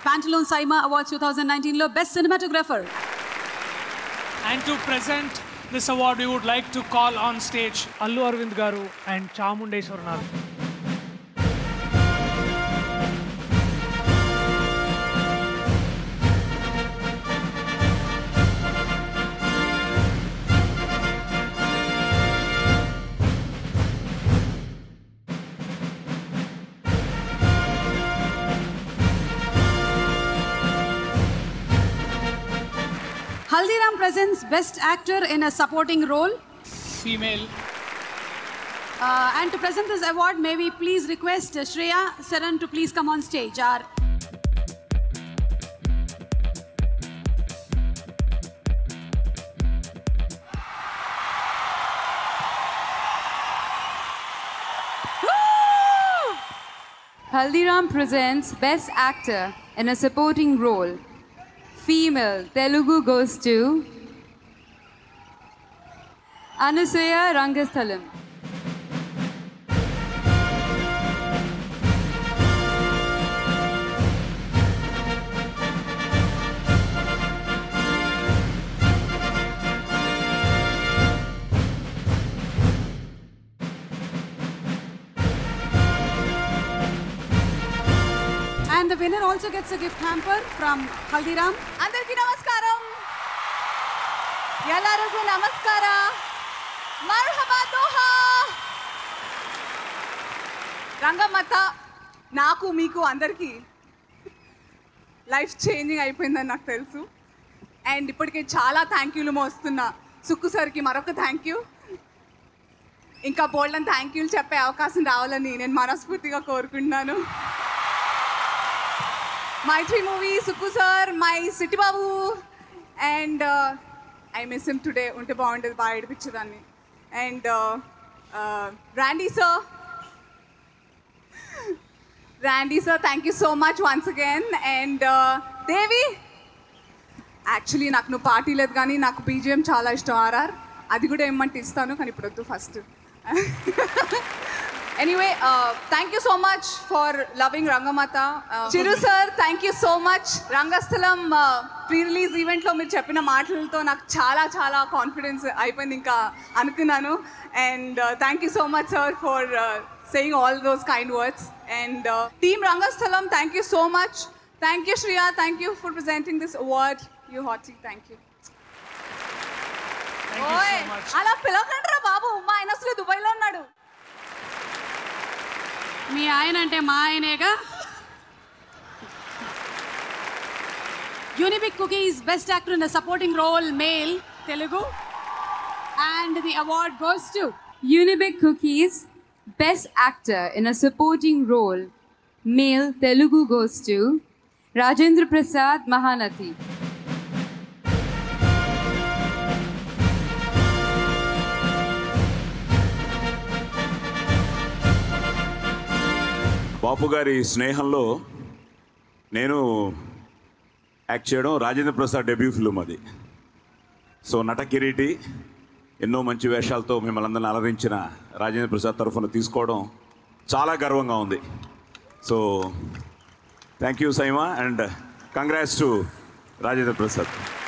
Pantaloon Saima Awards 2019 లో best cinematographer And to present this award, we would like to call on stage Allu Arvind Garu and Chamundeshwaranath. Haldiram presents best actor in a supporting role Female. Uh, and to present this award, may we please request uh, Shreya Saran to please come on stage. Our Haldiram presents Best Actor in a Supporting Role. Female Telugu goes to Anusaya Rangasthalam. and the winner also gets a gift hamper from Haldiram. అందరికీ నమస్కారం ಎಲ್ಲರಿಗೂ ನಮಸ್ಕಾರ మర్హబా Doha రంగమ్మత నాకు మీకు అందరికీ life changing అయిపోయిందని నాకు తెలుసు అండ్ ఇప్పటికే చాలా థ్యాంక్ యూలు మోస్తున్నా సుక్కు సార్కి మరొక థ్యాంక్ యూ ఇంకా బోల్డన్ థ్యాంక్ యూలు చెప్పే అవకాశం రావాలని నేను మనస్ఫూర్తిగా కోరుకుంటున్నాను Mythri movie Sukku sir my city బాబు and I miss him today ఉంటే బాగుండేది బాగా ఏడిపించేదాన్ని and Randy sir Randy sir thank you so much once again and Devi actually నాకు నువ్వు పార్టీ లేదు కానీ నాకు బీజిఎం చాలా ఇష్టం ఆర్ఆర్ అది కూడా ఏమంటే ఇస్తాను కానీ ఇప్పుడు వద్దు first anyway thank you so much for loving Rangamatha Chiru sir thank you so much Rangasthalam pre release ఈవెంట్లో మీరు చెప్పిన మాటలతో నాకు చాలా చాలా కాన్ఫిడెన్స్ అయిపోయింది ఇంకా అనుకున్నాను and thank you so much sir for saying all those kind words and team Rangasthalam thank you so much thank you Shriya thank you for presenting this award you hearty thank you Thank you so much. అలా పిలవకండి రా బాబు మా ఆయన అసలు దుబాయ్లో ఉన్నాడు మీ ఆయన అంటే మా ఆయనేగా Unibic cookies best actor in supporting role male Telugu and the award goes to Unibic Cookies Best Actor in a Supporting Role. Male Telugu goes to Rajendra Prasad Mahanati. Bapu గారి స్నేహంలో నేను యాక్ట్ చేయడం రాజేంద్ర ప్రసాద్ డెబ్యూ ఫిల్మ్ అది so Nata Kireeti ఎన్నో మంచి వేషాలతో మిమ్మల్ని అందరిని అలరించిన రాజేంద్ర ప్రసాద్ తరఫున తీసుకోవడం చాలా గర్వంగా ఉంది so thank you SIIMA and congrats to Rajendra Prasad